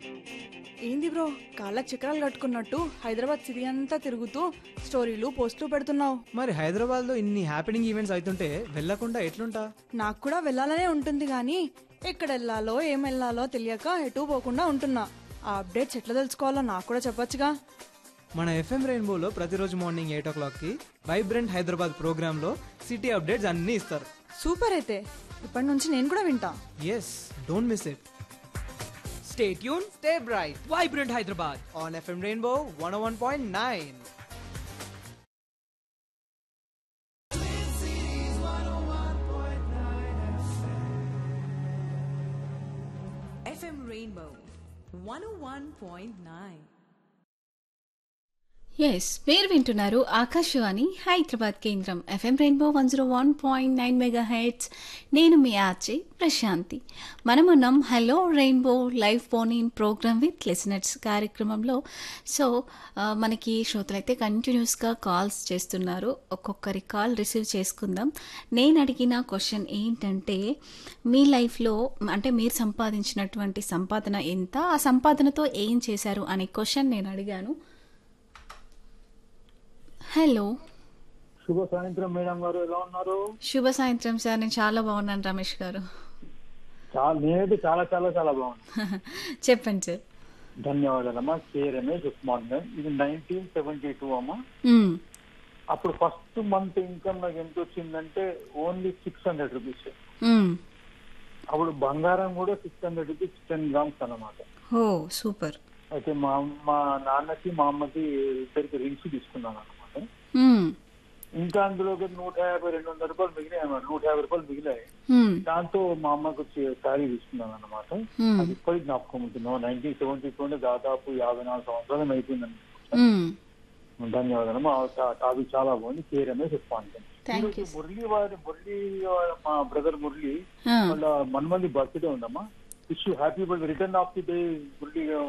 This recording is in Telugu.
ఏంది బ్రో కాళ్ళకి చక్రాలు కట్టుకున్నట్టు హైదరాబాద్ సిటీ అంతా తిరుగుతూ స్టోరీలు పోస్టులు పెడుతున్నావు మరి హైదరాబాద్లో ఇన్ని హ్యాపెనింగ్ ఈవెంట్స్ అవుతుంటే వెళ్ళకుండా ఎట్లుంటా నాకు కూడా వెళ్ళాలనే ఉంటుంది కానీ ఎక్కడ వెళ్ళాలో ఏం వెళ్ళాలో తెలియక ఎటు పోకుండా ఉంటున్నా ఆ అప్డేట్స్ ఎట్లా తెలుసుకోవాలో నాకు కూడా చెప్పొచ్చుగా మన ఎఫ్ఎం రెయిన్బోలో ప్రతిరోజు మార్నింగ్ ఎయిట్ ఓ క్లాక్కి వైబ్రెంట్ హైదరాబాద్ ప్రోగ్రాంలో సిటీ అప్డేట్స్ అన్నీ ఇస్తారు సూపర్ అయితే ఇప్పటి నుంచి నేను కూడా వింటా yes don't miss it stay tune stay bright Vibrant Hyderabad. On FM rainbow one one point nine FM Rainbow 101.9. Yes మీరు వింటున్నారు ఆకాశవాణి హైదరాబాద్ కేంద్రం FM rainbow one zero one point nine mega heads నేను మీ ఆర్జే ప్రశాంతి మనమున్నాం hello rainbow live phone in program with listeners కార్యక్రమంలో సో ఆ, మనకి శ్రోతలైతే కంటిన్యూస్గా కాల్స్ చేస్తున్నారు ఒక్కొక్కరి కాల్ రిసీవ్ చేసుకుందాం నేను అడిగిన క్వశ్చన్ ఏంటంటే మీ లైఫ్లో అంటే మీరు సంపాదించినటువంటి సంపాదన ఎంత ఆ సంపాదనతో ఏం చేశారు అనే క్వశ్చన్ నేను అడిగాను హలో శుభ సాయంత్రం మేడం గారు ఎలా ఉన్నారు శుభ సాయంత్రం సార్ నేను చాలా బాగున్నాను రమేష్ గారు చాలా నేనైతే చాలా చాలా చాలా బాగుంది చెప్పండి సార్ ధన్యవాదాలమ్మా కే రమేష్ ఉస్మాన్ గారు ఇది నైన్టీన్ సెవెంటీ టూ అమ్మా మ్మ్. అప్పుడు ఫస్ట్ మంత్ ఇన్కమ్ నాకు ఎంత వచ్చిందంటే ఓన్లీ సిక్స్ హండ్రెడ్ రూపీస్ మ్మ్. అప్పుడు బంగారం కూడా six hundred rupees ten grams అన్నమాట ఓ సూపర్ అయితే మా మా నాన్నకి మా అమ్మకి ఇద్దరికి రింగ్స్ తీసుకున్నాను అనమాట మ్మ్. ఇంకా అందులో ఒక నూట యాభై రెండు వందల రూపాయలు మిగిలాయి అన్నమాట నూట యాభై రూపాయలు మిగిలాయి మ్మ్. దాంతో మా అమ్మకి వచ్చి శారీ తీసుకున్నాను అనమాట మ్మ్. అది ఇప్పటికి జ్ఞాపకం ఉంటున్నాం నైన్టీన్ సెవెంటీ టూ అంటే దాదాపు యాభై నాలుగు సంవత్సరాలు అయిపోయిందండి మ్మ్. ధన్యవాదాలు మా టాపిక్ చాలా బాగుంది K Ramesh response thank you Murali వారి మురళి వారి- మా బ్రదర్ మురళి ఆ. వాళ్ళ మన్మంది బర్త్డే ఉందమ్మా wish happy birth return of the day Murali